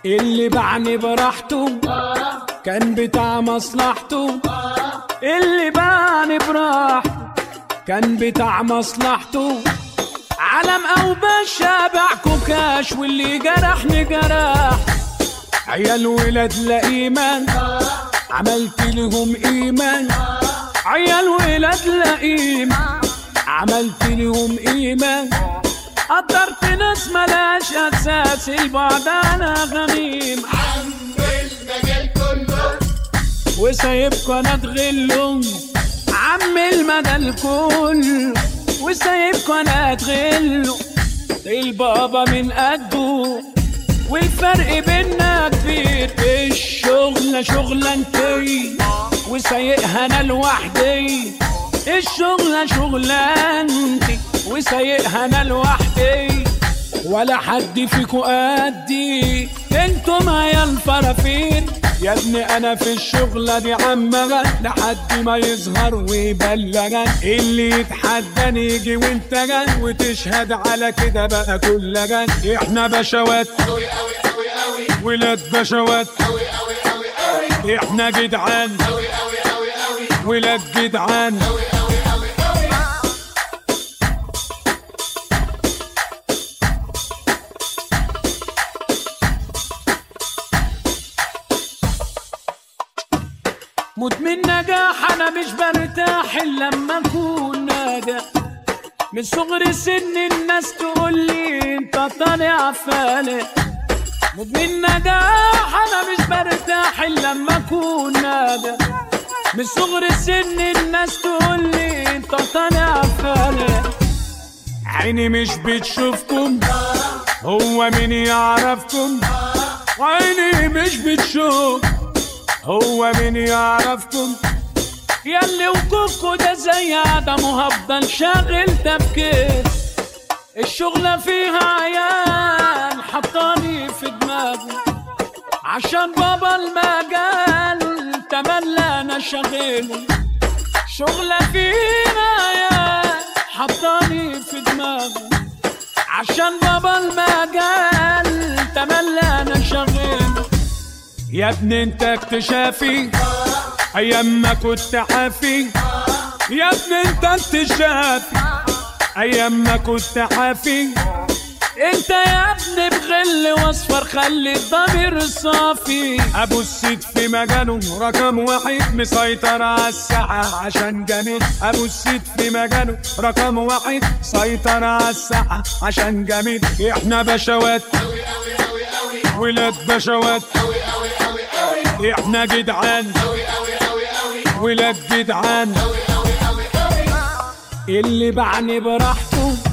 اللي باعني براحته كان بتاع مصلحته اللي باعني براحته كان بتاع مصلحته علم او باشا باع كوكاش واللي جرحني جرح عيال ولاد لا ايمان عملت لهم ايمان عيال ولاد لا ايمان عملت لهم ايمان قدرت ناس ملاش اساس البعد انا غميم المجال كله وسايبكوا انا اتغلوا عم المدى الكل وسايبكوا انا اتغلوا البابا من قده والفرق بينا كبير الشغلة شغلانتي وسايقها انا لوحدي الشغلة شغلانتي وسايقها انا لوحدي ولا حد فيكو قدي انتم يا الفرافير يا ابني انا في الشغلة دي عمغة لحد ما يظهر ويبلغن اللي يتحداني يجي وانت جن وتشهد على كده بقى كل جن احنا بشوات قوي قوي قوي قوي ولاد بشوات قوي قوي قوي قوي احنا جدعان قوي قوي قوي قوي ولاد جدعان قوي قوي قوي قوي مدمن نجاح انا مش برتاح الا لما اكون ناجح من صغر سن الناس تقول لي انت طالع فالح مدمن نجاح انا مش برتاح الا لما اكون ناجح من صغر سن الناس تقول لي انت طالع فالح عيني مش بتشوفكم هو مين يعرفكم عيني مش بتشوف هو مين يعرفكم ياللي وجودكوا ده زي عدم وهفضل شاغل تفكير الشغلة فيها عيال حطاني في دماغه عشان بابا المجال تملى انا شغله شغلة فيها عيال حطاني في دماغه عشان بابا المجال تملى انا شغله يا ابني انت اكتشافي ايام ما كنت حافي يا ابني انت اكتشافي ايام ما كنت حافي انت يا ابني بغل واصفر خلي الضمير صافي ابو السيد في مجاله رقم واحد مسيطر على الساحة عشان جميل ابو السيد في مجاله رقم واحد سيطر على الساحة عشان جميل احنا بشوات قوي قوي قوي قوي ولاد بشوات قوي قوي قوي قوي احنا جدعان قوي قوي قوي قوي ولاد جدعان قوي قوي قوي قوي اللي باعني براحته